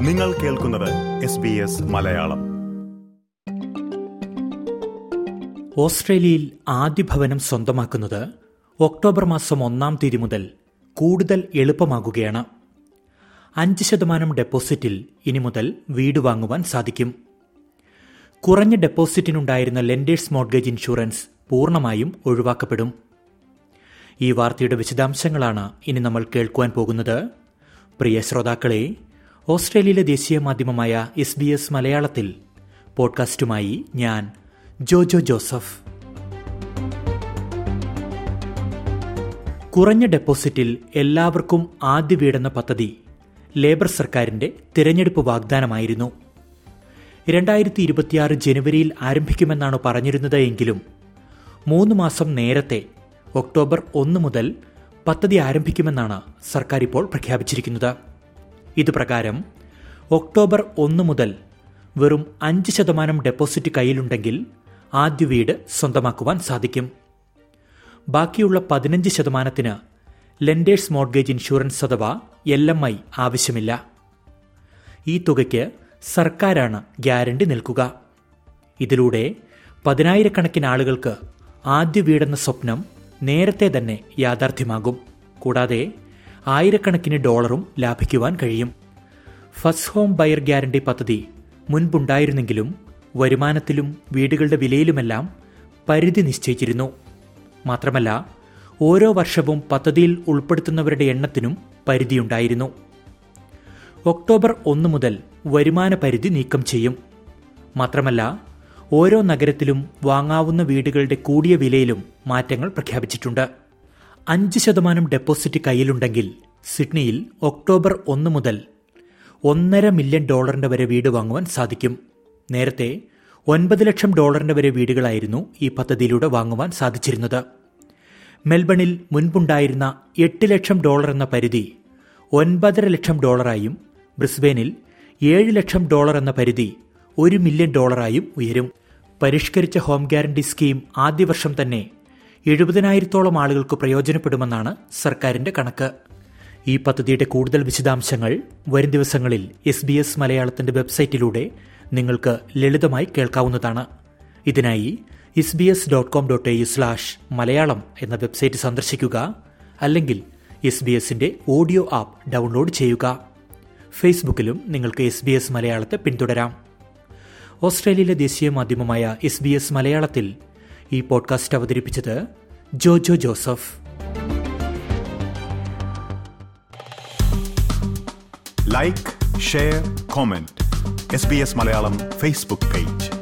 നിങ്ങൾ കേൾക്കുന്നത് S B S Malayalam ഓസ്ട്രേലിയയിൽ ആദ്യ ഭവനം സ്വന്തമാക്കുന്നത് ഒക്ടോബർ മാസം ഒന്നാം തീയതി മുതൽ കൂടുതൽ എളുപ്പമാകുകയാണ് അഞ്ച് ശതമാനം ഡെപ്പോസിറ്റിൽ ഇനി മുതൽ വീട് വാങ്ങുവാൻ സാധിക്കും കുറഞ്ഞ ഡെപ്പോസിറ്റിനുണ്ടായിരുന്ന ലെൻഡേഴ്സ് മോർഗേജ് ഇൻഷുറൻസ് പൂർണ്ണമായും ഒഴിവാക്കപ്പെടും ഈ വാർത്തയുടെ വിശദാംശങ്ങളാണ് ഇനി നമ്മൾ കേൾക്കുവാൻ പോകുന്നത് പ്രിയ ശ്രോതാക്കളെ ഓസ്ട്രേലിയയിലെ ദേശീയ മാധ്യമമായ എസ് ബി എസ് മലയാളത്തിൽ പോഡ്കാസ്റ്റുമായി ഞാൻ ജോജോ ജോസഫ് കുറഞ്ഞ ഡെപ്പോസിറ്റിൽ എല്ലാവർക്കും ആദ്യ വീടെന്ന പദ്ധതി ലേബർ സർക്കാരിന്റെ തിരഞ്ഞെടുപ്പ് വാഗ്ദാനമായിരുന്നു രണ്ടായിരത്തി ഇരുപത്തിയാറ് ജനുവരിയിൽ ആരംഭിക്കുമെന്നാണ് പറഞ്ഞിരുന്നത് എങ്കിലും മൂന്ന് മാസം നേരത്തെ ഒക്ടോബർ ഒന്ന് മുതൽ പദ്ധതി ആരംഭിക്കുമെന്നാണ് സർക്കാർ ഇപ്പോൾ പ്രഖ്യാപിച്ചിരിക്കുന്നത് ഇതുപ്രകാരം ഒക്ടോബർ ഒന്ന് മുതൽ വെറും അഞ്ച് ശതമാനം ഡെപ്പോസിറ്റ് കയ്യിലുണ്ടെങ്കിൽ ആദ്യ വീട് സ്വന്തമാക്കുവാൻ സാധിക്കും ബാക്കിയുള്ള പതിനഞ്ച് ശതമാനത്തിന് ലെൻഡേഴ്സ് മോർഗേജ് ഇൻഷുറൻസ് അഥവാ എൽ എം ഐ ആവശ്യമില്ല ഈ തുകയ്ക്ക് സർക്കാരാണ് ഗ്യാരണ്ടി നിൽക്കുക ഇതിലൂടെ പതിനായിരക്കണക്കിന് ആളുകൾക്ക് ആദ്യ വീടെന്ന സ്വപ്നം നേരത്തെ തന്നെ യാഥാർത്ഥ്യമാകും കൂടാതെ ആയിരക്കണക്കിന് ഡോളറും ലാഭിക്കുവാൻ കഴിയും ഫസ്റ്റ് ഹോം ബയർ ഗ്യാരണ്ടി പദ്ധതി മുൻപുണ്ടായിരുന്നെങ്കിലും വരുമാനത്തിലും വീടുകളുടെ വിലയിലുമെല്ലാം പരിധി നിശ്ചയിച്ചിരുന്നു മാത്രമല്ല ഓരോ വർഷവും പദ്ധതിയിൽ ഉൾപ്പെടുത്തുന്നവരുടെ എണ്ണത്തിനും പരിധിയുണ്ടായിരുന്നു ഒക്ടോബർ ഒന്ന് മുതൽ വരുമാന പരിധി നീക്കം ചെയ്യും മാത്രമല്ല ഓരോ നഗരത്തിലും വാങ്ങാവുന്ന വീടുകളുടെ കൂടിയ വിലയിലും മാറ്റങ്ങൾ പ്രഖ്യാപിച്ചിട്ടുണ്ട് അഞ്ച് ശതമാനം ഡെപ്പോസിറ്റ് കയ്യിലുണ്ടെങ്കിൽ സിഡ്നിയിൽ ഒക്ടോബർ ഒന്ന് മുതൽ ഒന്നര മില്യൺ ഡോളറിന്റെ വരെ വീട് വാങ്ങുവാൻ സാധിക്കും നേരത്തെ ഒൻപത് ലക്ഷം ഡോളറിന്റെ വരെ വീടുകളായിരുന്നു ഈ പദ്ധതിയിലൂടെ വാങ്ങുവാൻ സാധിച്ചിരുന്നത് മെൽബണിൽ മുൻപുണ്ടായിരുന്ന എട്ട് ലക്ഷം ഡോളർ എന്ന പരിധി ഒൻപതര ലക്ഷം ഡോളറായും ബ്രിസ്ബേനിൽ ഏഴ് ലക്ഷം ഡോളർ എന്ന പരിധി ഒരു മില്യൺ ഡോളറായും ഉയരും പരിഷ്കരിച്ച ഹോം ഗ്യാരണ്ടി സ്കീം ആദ്യ വർഷം തന്നെ എഴുപതിനായിരത്തോളം ആളുകൾക്ക് പ്രയോജനപ്പെടുമെന്നാണ് സർക്കാരിന്റെ കണക്ക് ഈ പദ്ധതിയുടെ കൂടുതൽ വിശദാംശങ്ങൾ വരും ദിവസങ്ങളിൽ എസ് ബി എസ് മലയാളത്തിന്റെ വെബ്സൈറ്റിലൂടെ നിങ്ങൾക്ക് ലളിതമായി കേൾക്കാവുന്നതാണ് ഇതിനായി S B S dot com dot A slash Malayalam എന്ന വെബ്സൈറ്റ് സന്ദർശിക്കുക അല്ലെങ്കിൽ എസ് ബി എസിന്റെ ഓഡിയോ ആപ്പ് ഡൗൺലോഡ് ചെയ്യുക ഫേസ്ബുക്കിലും നിങ്ങൾക്ക് എസ് ബി എസ് മലയാളത്തെ പിന്തുടരാം ഓസ്ട്രേലിയയിലെ ദേശീയ മാധ്യമമായ എസ് ബി എസ് മലയാളത്തിൽ ഈ പോഡ്കാസ്റ്റ് അവതരിപ്പിച്ചത് Jojo Joseph like share comment S B S Malayalam Facebook page